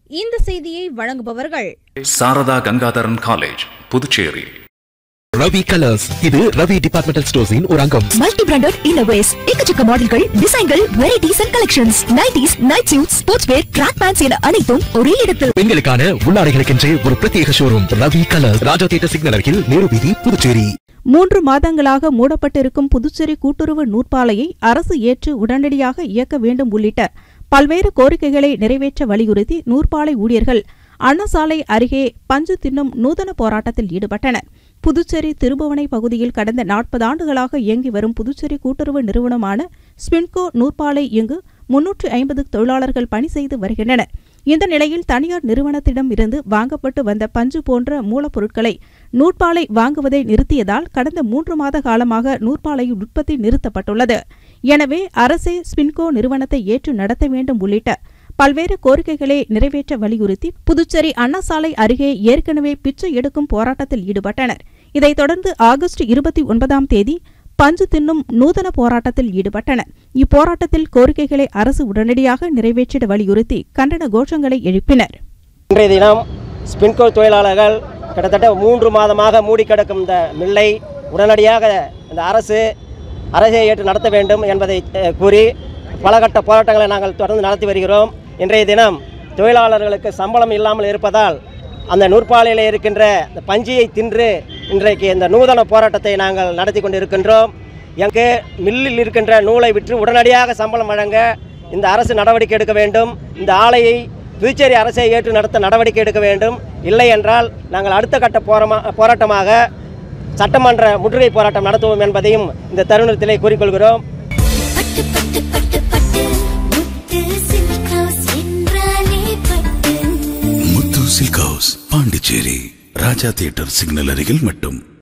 இந்த செய்தியை வழங்குபவர்கள் சாரதா கங்காதரன் காலேஜ் புதுச்சேரி ரவி கலர்ஸ் இது ரவி டிபார்ட்மெண்டல் ஸ்டோர்ஸின் ஒரு அங்கம் மல்டி பிராண்டட் இன்னோவேஸ் எக்கச்சக்க மாடல்கள் டிசைன்கள் varieties and collections nighties night suit sports wear track pants என அனைத்தும் ஒரே இடத்தில் பெண்களுக்கான உள்ளாடைகளுக்கென்றே ஒரு பிரத்யேக showroom Ravi Colours Raja theatre signal அருகில் நேரு வீதி புதுச்சேரி மூன்று மாதங்களாக மூடப்பட்டிருக்கும் புதுச்சேரி கூட்டுறவு நூற்பாலையை அரசு ஏற்று உடனடியாக இயக்க வேண்டும் உள்ளிட்ட பல்வேறு கோரிக்கைகளை நிறைவேற்ற வலியுறுத்தி நூற்பாலை ஊழியர்கள் அன்னசாலை அருகே பஞ்சு தின்னும் நூதன போராட்டத்தில் ஈடுபட்டனர் புதுச்சேரி திருபுவனை பகுதியில் கடந்த நாற்பது ஆண்டுகளாக இயங்கி வரும் புதுச்சேரி கூட்டுறவு நிறுவனமான ஸ்பின்கோ நூற்பாலை இங்கு முன்னூற்று ஐம்பது தொழிலாளர்கள் பணி செய்து வருகின்றனர் இந்த நிலையில் தனியார் நிறுவனத்திடம் இருந்து வாங்கப்பட்டு வந்த பஞ்சு போன்ற மூலப்பொருட்களை நூற்பாலை வாங்குவதை நிறுத்தியதால் கடந்த மூன்று மாத காலமாக நூற்பாலையின் உற்பத்தி நிறுத்தப்பட்டுள்ளது எனவே அரசே ஸ்பின்கோ நிறுவனத்தை ஏற்று நடத்த வேண்டும் உள்ளிட்ட பல்வேறு கோரிக்கைகளை நிறைவேற்ற வலியுறுத்தி புதுச்சேரி அண்ணாசாலை அருகே ஏற்கனவே பிச்சை எடுக்கும் போராட்டத்தில் ஈடுபட்டனர் இதைத் தொடர்ந்து ஆகஸ்ட் இருபத்தி ஒன்பதாம் தேதி பஞ்சு தின்னும் நூதன போராட்டத்தில் ஈடுபட்டனர் இப்போராட்டத்தில் கோரிக்கைகளை அரசு உடனடியாக நிறைவேற்றிட வலியுறுத்தி கண்டன கோஷங்களை எழுப்பினர் இன்றைய தினம் ஸ்பின்கோ தொழிலாளர்கள் கிட்டத்தட்ட மூன்று மாதமாக மூடி கிடக்கும் இந்த மில்லை உடனடியாக இந்த அரசு அரசை ஏற்று நடத்த வேண்டும் என்பதை அஹ், கூறி பலகட்ட போராட்டங்களை நாங்கள் தொடர்ந்து நடத்தி வருகிறோம் இன்றைய தினம் தொழிலாளர்களுக்கு சம்பளம் இல்லாமல் இருப்பதால் அந்த நூற்பாலையில் இருக்கின்ற இந்த பஞ்சியை தின்று இன்றைக்கு இந்த நூதன போராட்டத்தை நாங்கள் நடத்தி கொண்டிருக்கின்றோம் எங்கே மில்லில் இருக்கின்ற நூலை விற்று உடனடியாக சம்பளம் வழங்க இந்த அரசு நடவடிக்கை எடுக்க வேண்டும் இந்த ஆலையை புதுச்சேரி அரசை ஏற்று நடத்த நடவடிக்கை எடுக்க வேண்டும் இல்லை என்றால் நாங்கள் அடுத்த கட்ட போரமா போராட்டமாக சட்டமன்ற முற்றுகை போராட்டம் நடத்துவோம் என்பதையும் இந்த தருணத்திலே கூறிக்கொள்கிறோம் பட்டு பட்டு பட்டு பட்டு முத்து சில்க் ஹவுஸ் என்றாலே பட்டு Muthu Silk House Pondicherry Raja theatre signal அருகில் மட்டும்